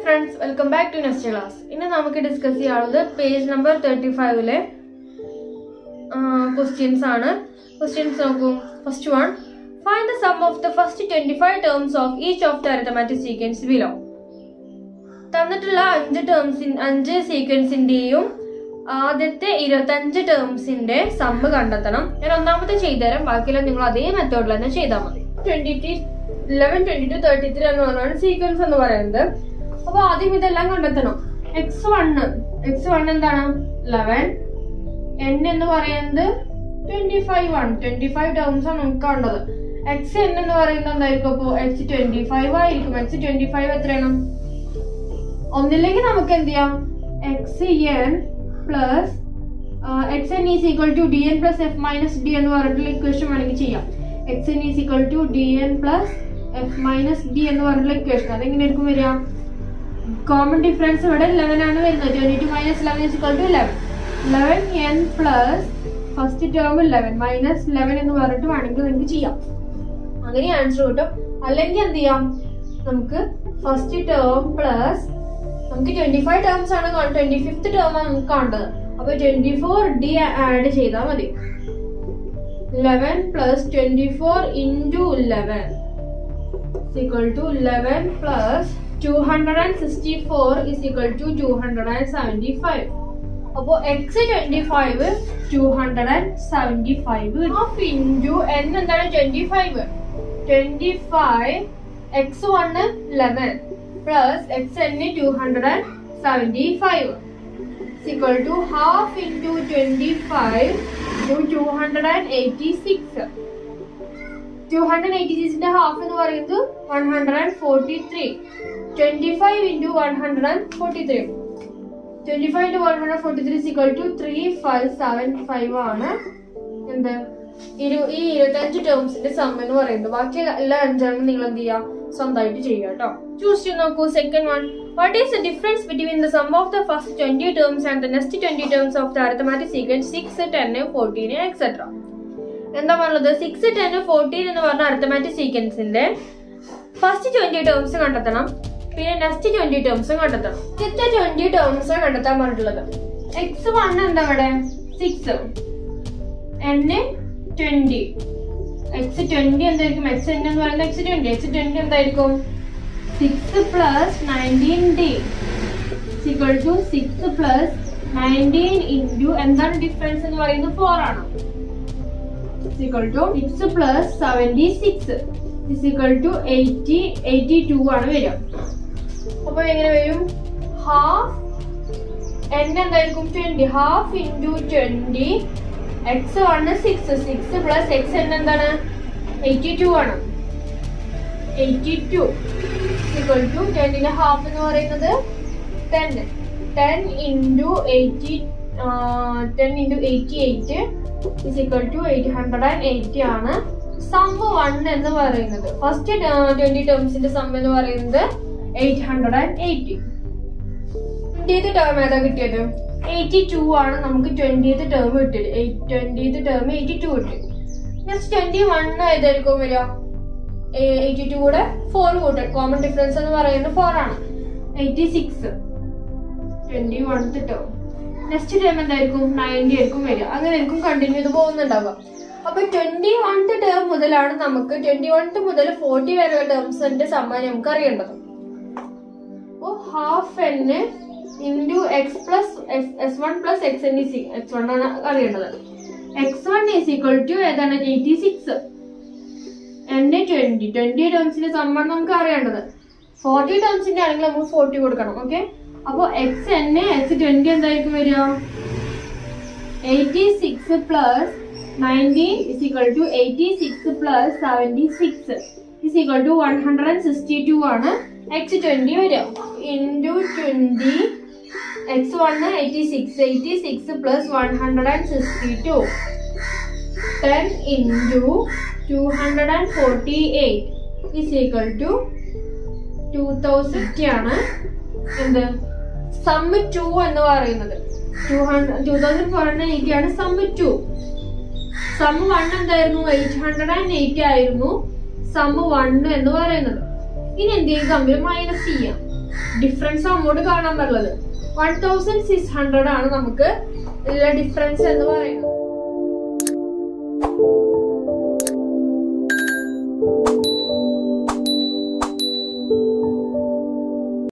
friends welcome back to next class ഇന്ന് നമുക്ക് discuss ചെയ്യാനുള്ളത് പേജ് നമ്പർ തേർട്ടി ഫൈവിലെ ക്വസ്റ്റ്യൻസ് ആണ് ക്വസ്റ്റ്യൻസ് നോക്കൂ first one find the sum of the first twenty five terms of each of the arithmetic sequence below തന്നിട്ടുള്ള അഞ്ച് ടേംസിൻ അഞ്ച് സീക്വൻസിന്റെയും ആദ്യത്തെ ഇരുപത്തഞ്ച് ടേംസിന്റെ സമ്മ് കണ്ടെത്തണം ഞാൻ ഒന്നാമത്തെ ചെയ്തുതരാം ബാക്കിയെല്ലാം നിങ്ങൾ അതേ മെത്തേഡിൽ തന്നെ ചെയ്താൽ മതി twenty T eleven twenty two thirty three എന്ന് പറഞ്ഞാണ് സീക്വൻസ് എന്ന് പറയുന്നത് അപ്പൊ ആദ്യം ഇതെല്ലാം കണ്ടെത്തണം എക്സ് വണ് എക്സ് വൺ എന്താണ് ലെവൻ എൻ എന്ന് പറയുന്നത് ട്വന്റി ഫൈവ് ആണ് ട്വന്റി ഫൈവ് ടേംസ് ആണ് നമുക്ക് കണ്ടത് എക്സ് എൻ എന്ന് പറയുന്നത് എന്തായിരിക്കും അപ്പോ എക്സ് ട്വന്റി ഫൈവ് ആയിരിക്കും എക്സ് ട്വന്റി ഫൈവ് എത്രയാണ് ഒന്നില്ലെങ്കിൽ നമുക്ക് എന്ത് ചെയ്യാം X N plus X N is equal to D N plus F minus D എന്ന് പറഞ്ഞിട്ടുള്ള ഇക്വേഷൻ വേണമെങ്കിൽ ചെയ്യാം X N is equal to D N plus F minus D എന്ന് പറഞ്ഞിട്ടുള്ള ഇക്വേഷൻ അതെങ്ങനെയായിരിക്കും വരിക കോമൺ ഡിഫറൻസ് ഇവിടെ ലെവൻ ആണ് വരുന്നത് twenty two minus eleven is equal to eleven eleven N plus first term eleven minus eleven എന്ന് പറഞ്ഞിട്ട് വേണമെങ്കിൽ നിങ്ങൾക്ക് ചെയ്യാം അങ്ങനെ ആൻസർ കിട്ടും അല്ലെങ്കിൽ എന്ത് ചെയ്യാം നമുക്ക് ഫസ്റ്റ് ടേം പ്ലസ് നമുക്ക് ട്വന്റി ഫൈവ് ടേംസ് ആണ് ട്വന്റി ഫിഫ്ത്ത് ടേം ആണ് നമുക്ക് കാണേണ്ടത് അപ്പൊ ട്വന്റി ഫോർ ഡി ആഡ് ചെയ്താൽ മതി eleven plus twenty four into eleven equal to eleven plus two hundred and sixty four is equal to two hundred and seventy five അപ്പോ X twenty five two hundred and seventy five half into N എന്താണ് twenty five twenty five X one eleven plus X N two hundred and seventy five equal to half into twenty five two two hundred and eighty six two hundred eighty സിക്സിന്റെ half എന്ന് പറയുന്നത് one hundred and forty three twenty five into one hundred and forty three twenty five into one hundred forty three is equal to three five seven five ആണ് എന്ത് ഇരു ഈ ഇരുപത്തഞ്ച് ടേംസിന്റെ sum എന്ന് പറയുന്നത് ബാക്കി എല്ലാ അഞ്ചാണ് നിങ്ങൾ എന്ത് ചെയ്യാം സ്വന്തമായിട്ട് ചെയ്യുക കേട്ടോ ചൂസ് ചെയ്ത് നോക്കൂ second one what is the difference between the sum of the first twenty terms and the next twenty terms of the arithmetic sequence six ten fourteen etcetera എന്താ പറഞ്ഞത് സിക്സ് ടെൻ ഫോർട്ടീൻ എന്ന് പറഞ്ഞ arithmetic സീക്വൻസിന്റെ first twenty terms കണ്ടെത്തണം പിന്നെ next twenty terms കണ്ടെത്തണം ആദ്യത്തെ twenty terms കണ്ടെത്താൻ പറഞ്ഞിട്ടുള്ളത് എക്സ് വൺ എന്താ ഇവിടെ six N twenty X twenty എന്തായിരിക്കും എക്സ് എൻ എന്ന് പറയുന്നത് എക്സ് ട്വന്റി എക്സ് ട്വന്റി എന്തായിരിക്കും six plus nineteen D is equal to six plus nineteen into എന്താണ് ഡിഫറൻസ് എന്ന് പറയുന്നത് ഫോർ ആണ് is equal to six plus seventy six is equal to eighty eighty two ആണ് വരിക അപ്പൊ എങ്ങനെ വരും ഹാഫ് എൻ എന്തായിരിക്കും twenty half into twenty X ആണ് six six plus X N എന്താണ് എയ്റ്റി ടു ആണ് എയ്റ്റി ടു ഇക്വൽ ടു ടെന്നിന്റെ ഹാഫ് എന്ന് പറയുന്നത് ten ten into eighty ten into eighty eight is equal to eight hundred and eighty ആണ് sum one എന്ന് പറയുന്നത് first twenty ടേംസിന്റെ sum എന്ന് പറയുന്നത് eight hundred and eighty twentieth term ഏതാ കിട്ടിയത് എയ്റ്റി ടു ആണ് നമുക്ക് ട്വന്റിയത്ത് ടേം കിട്ടിയത് ട്വന്റിയത്ത് ടേം എയ്റ്റി ടു കിട്ടി നെക്സ്റ്റ് ട്വന്റി വൺ ഏതായിരിക്കും വരിക എയ്റ്റി ടു കൂടെ ഫോർ കൂട്ടും കോമൺ ഡിഫറൻസ് എന്ന് പറയുന്നത് ഫോർ ആണ് eighty six twenty oneth term next term എന്തായിരിക്കും നയൻറ്റി ആയിരിക്കും വരിക അങ്ങനെ ആയിരിക്കും കണ്ടിന്യൂ ചെയ്ത് പോകുന്നുണ്ടാവുക അപ്പൊ ട്വന്റി വൺത്ത് ടേം മുതലാണ് നമുക്ക് ട്വന്റി വൺത്ത് മുതൽ ഫോർട്ടി വരെയുള്ള ടേംസിന്റെ സമ്മാനം നമുക്ക് അറിയേണ്ടത് അപ്പോ ഹാഫ് എന്ന് into X plus S one plus X N is X one ആണ് അറിയേണ്ടത് X one is equal to ഏതാണ് eighty six N twenty twenty ടേംസിന്റെ സമ്മാണ് നമുക്ക് അറിയേണ്ടത് ഫോർട്ടി ടേംസിന്റെ ആണെങ്കിൽ നമുക്ക് ഫോർട്ടി കൊടുക്കണം ഓക്കെ അപ്പൊ എക്സ് എൻ എക്സ് ട്വന്റി എന്തായിരിക്കും വരിക eighty six plus nineteen is equal to eighty six plus seventy six is equal to one hundred and sixty two ആണ് എക്സ് ട്വന്റി വരിക into twenty X one eighty six eighty six plus one hundred and sixty two ten into two hundred and forty eight is equal to two thousand ആണ് എന്ത് sum two എന്ന് പറയുന്നത് two hundred two thousand four hundred eighty ആണ് sum to sum one എന്തായിരുന്നു eight hundred and eighty ആയിരുന്നു sum one എന്ന് പറയുന്നത് ഇനി എന്ത് ചെയ്യും തമ്മിൽ മൈനസ് ചെയ്യാം ഡിഫറൻസ് അങ്ങോട്ട് കാണാൻ പറ്റുള്ളത് വൺ തൗസൻഡ് സിക്സ് ഹൺഡ്രഡ് ആണ് നമുക്ക് ഉള്ള ഡിഫറൻസ് എന്ന് പറയുന്നത്